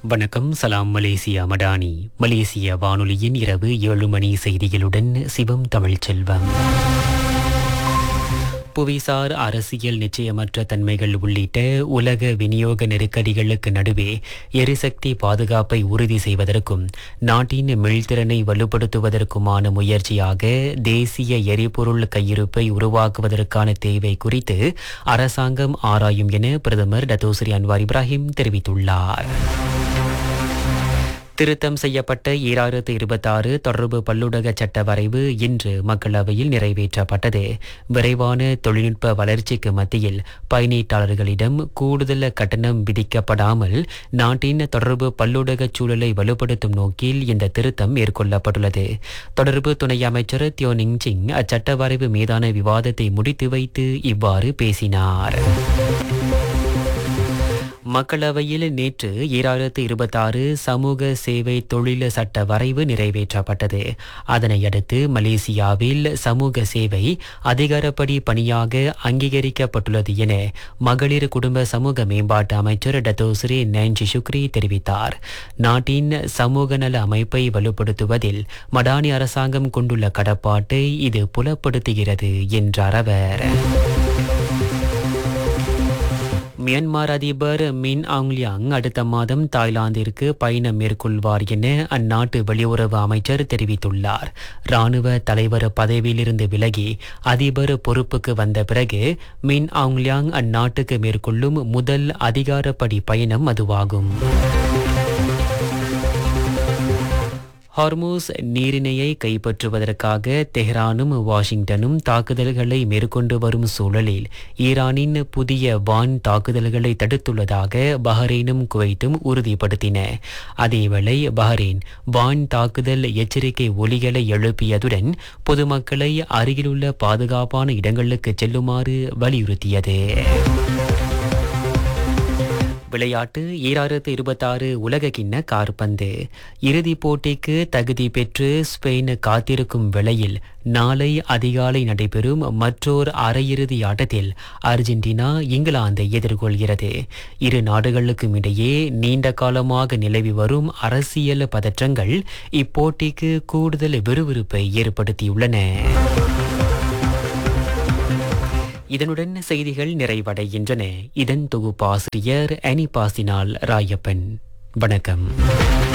வணக்கம் சலாம் மலேசியா மடானி மலேசிய வானொலியின் இரவு ஏழு மணி செய்திகளுடன் சிவம் தமிழ்ச்செல்வம் புவிசார் அரசியல் நிச்சயமற்ற தன்மைகள் உள்ளிட்ட உலக விநியோக நெருக்கடிகளுக்கு நடுவே எரிசக்தி பாதுகாப்பை உறுதி செய்வதற்கும் நாட்டின் மீள்திறனை வலுப்படுத்துவதற்குமான முயற்சியாக தேசிய எரிபொருள் கையிருப்பை உருவாக்குவதற்கான தேவை குறித்து அரசாங்கம் ஆராயும் என பிரதமர் டத்தோஸ்ரீ அன்வார் இப்ராஹிம் தெரிவித்துள்ளார் திருத்தம் செய்யப்பட்ட ஈராயிரத்து இருபத்தாறு தொடர்பு பல்லுடக சட்ட வரைவு இன்று மக்களவையில் நிறைவேற்றப்பட்டது விரைவான தொழில்நுட்ப வளர்ச்சிக்கு மத்தியில் பயணீட்டாளர்களிடம் கூடுதல் கட்டணம் விதிக்கப்படாமல் நாட்டின் தொடர்பு பல்லுடக சூழலை வலுப்படுத்தும் நோக்கில் இந்த திருத்தம் மேற்கொள்ளப்பட்டுள்ளது தொடர்பு துணை அமைச்சர் தியோ நிங்சிங் அச்சட்ட வரைவு மீதான விவாதத்தை முடித்து வைத்து இவ்வாறு பேசினார் மக்களவையில் நேற்று ஈராயிரத்து இருபத்தாறு சமூக சேவை தொழில் சட்ட வரைவு நிறைவேற்றப்பட்டது அதனையடுத்து மலேசியாவில் சமூக சேவை அதிகாரப்படி பணியாக அங்கீகரிக்கப்பட்டுள்ளது என மகளிர் குடும்ப சமூக மேம்பாட்டு அமைச்சர் டத்தோஸ்ரீ நான்சி சுக்ரி தெரிவித்தார் நாட்டின் சமூக நல அமைப்பை வலுப்படுத்துவதில் மடானி அரசாங்கம் கொண்டுள்ள கடப்பாட்டை இது புலப்படுத்துகிறது என்றார் அவர் மியான்மர் அதிபர் மின் ஆங்லியாங் அடுத்த மாதம் தாய்லாந்திற்கு பயணம் மேற்கொள்வார் என அந்நாட்டு வெளியுறவு அமைச்சர் தெரிவித்துள்ளார் ராணுவ தலைவர் பதவியிலிருந்து விலகி அதிபர் பொறுப்புக்கு வந்த பிறகு மின் ஆங்லியாங் அந்நாட்டுக்கு மேற்கொள்ளும் முதல் அதிகாரப்படி பயணம் அதுவாகும் ஹார்மூஸ் நீரிணையை கைப்பற்றுவதற்காக தெஹ்ரானும் வாஷிங்டனும் தாக்குதல்களை மேற்கொண்டு வரும் சூழலில் ஈரானின் புதிய வான் தாக்குதல்களை தடுத்துள்ளதாக பஹ்ரைனும் குவைத்தும் உறுதிப்படுத்தின அதேவேளை பஹ்ரைன் வான் தாக்குதல் எச்சரிக்கை ஒலிகளை எழுப்பியதுடன் பொதுமக்களை அருகிலுள்ள பாதுகாப்பான இடங்களுக்கு செல்லுமாறு வலியுறுத்தியது விளையாட்டு ஈராயிரத்து இருபத்தாறு உலக கிண்ண கார்பந்து இறுதிப் போட்டிக்கு தகுதி பெற்று ஸ்பெயின் காத்திருக்கும் வேளையில் நாளை அதிகாலை நடைபெறும் மற்றோர் அரையிறுதி ஆட்டத்தில் அர்ஜென்டினா இங்கிலாந்தை எதிர்கொள்கிறது இரு நாடுகளுக்கும் இடையே நீண்ட காலமாக நிலவி வரும் அரசியல் பதற்றங்கள் இப்போட்டிக்கு கூடுதல் விறுவிறுப்பை ஏற்படுத்தியுள்ளன இதனுடன் செய்திகள் நிறைவடைகின்றன இதன் தொகுப்பாசிரியர் அனிபாசினால் ராயப்பன் வணக்கம்